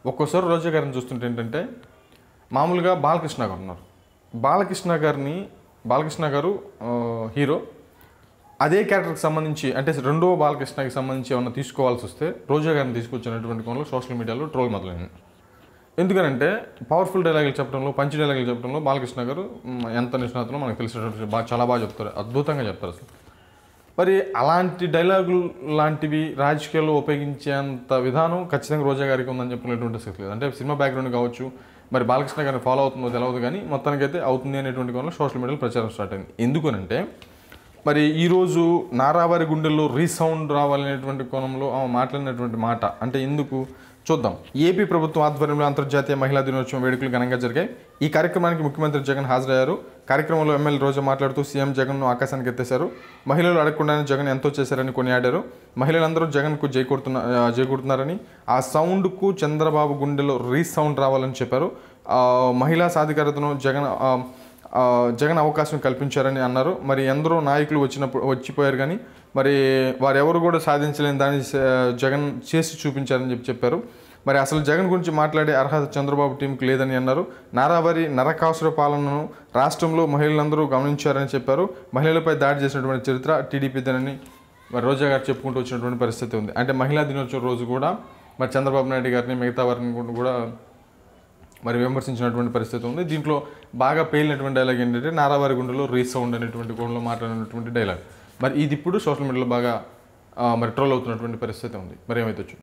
ఒక్కోసారి రోజా గారిని చూస్తుంటే ఏంటంటే మామూలుగా బాలకృష్ణ గారు ఉన్నారు బాలకృష్ణ గారిని బాలకృష్ణ గారు ఆ, హీరో అదే క్యారెక్టర్కి సంబంధించి అంటే రెండో బాలకృష్ణకి సంబంధించి ఏమన్నా తీసుకోవాల్సి వస్తే రోజా గారిని తీసుకొచ్చినటువంటి కోణంలో సోషల్ మీడియాలో ట్రోల్ మొదలైంది ఎందుకనంటే పవర్ఫుల్ డైలాగులు చెప్పడంలో పంచి డైలాగులు చెప్పడంలో బాలకృష్ణ గారు మ్, ఎంత నిష్ణాతులో మనకు తెలిసినటువంటి బాగా చాలా బాగా చెప్తారు అద్భుతంగా చెప్తారు అసలు మరి అలాంటి డైలాగులు లాంటివి రాజకీయాల్లో ఉపయోగించేంత విధానం ఖచ్చితంగా రోజా గారికి ఉందని చెప్పినటువంటి శక్తి లేదు అంటే సినిమా బ్యాక్గ్రౌండ్ కావచ్చు మరి బాలకృష్ణ గారిని ఫాలో అవుతుందో తెలియదు కానీ మొత్తానికైతే అవుతుంది అనేటువంటి కోణంలో సోషల్ మీడియాలో ప్రచారం స్టార్ట్ అయింది ఎందుకనంటే మరి ఈరోజు నారావారి గుండెల్లో రీసౌండ్ రావాలనేటువంటి కోణంలో ఆమె మాట్లాడినటువంటి మాట అంటే ఎందుకు చూద్దాం ఏపీ ప్రభుత్వం ఆధ్వర్యంలో అంతర్జాతీయ మహిళా దినోత్సవం వేడుకలు ఘనంగా జరిగాయి ఈ కార్యక్రమానికి ముఖ్యమంత్రి జగన్ హాజరయ్యారు కార్యక్రమంలో ఎమ్మెల్యే రోజా మాట్లాడుతూ సీఎం జగన్ను ఆకాశానికి ఎత్తేశారు మహిళలు అడగకుండానే జగన్ ఎంతో చేశారని కొనియాడారు మహిళలందరూ జగన్కు జై కొడుతున్న ఆ, జై కొడుతున్నారని ఆ సౌండ్కు చంద్రబాబు గుండెలో రీసౌండ్ రావాలని చెప్పారు ఆ, మహిళా సాధికారతను జగన్ ఆ, ఆ, జగన్ అవకాశం కల్పించారని అన్నారు మరి ఎందరో నాయకులు వచ్చినప్పుడు వచ్చిపోయారు కానీ మరి వారెవరు కూడా సాధించలేని దాన్ని స- జగన్ చేసి చూపించారని చెప్పి చెప్పారు మరి అసలు జగన్ గురించి మాట్లాడే అర్హత చంద్రబాబు టీంకి లేదని అన్నారు నారావారి నరకాసుర పాలనను రాష్ట్రంలో మహిళలందరూ గమనించారని చెప్పారు మహిళలపై దాడి చేసినటువంటి చరిత్ర టీడీపీదేనని మరి రోజా గారు చెప్పుకుంటూ వచ్చినటువంటి పరిస్థితి ఉంది అంటే మహిళా దినోత్సవం రోజు కూడా మరి చంద్రబాబు నాయుడు గారిని మిగతా వారిని కూడా మరి విమర్శించినటువంటి పరిస్థితి ఉంది దీంట్లో బాగా పేలినటువంటి డైలాగ్ ఏంటంటే నారావారి గుండెలో రీసౌండ్ అనేటువంటి కోణంలో మాట్లాడినటువంటి డైలాగ్ మరి ఇది ఇప్పుడు సోషల్ మీడియాలో బాగా ఆ, మరి ట్రోల్ అవుతున్నటువంటి పరిస్థితి ఉంది మరి ఏమైతే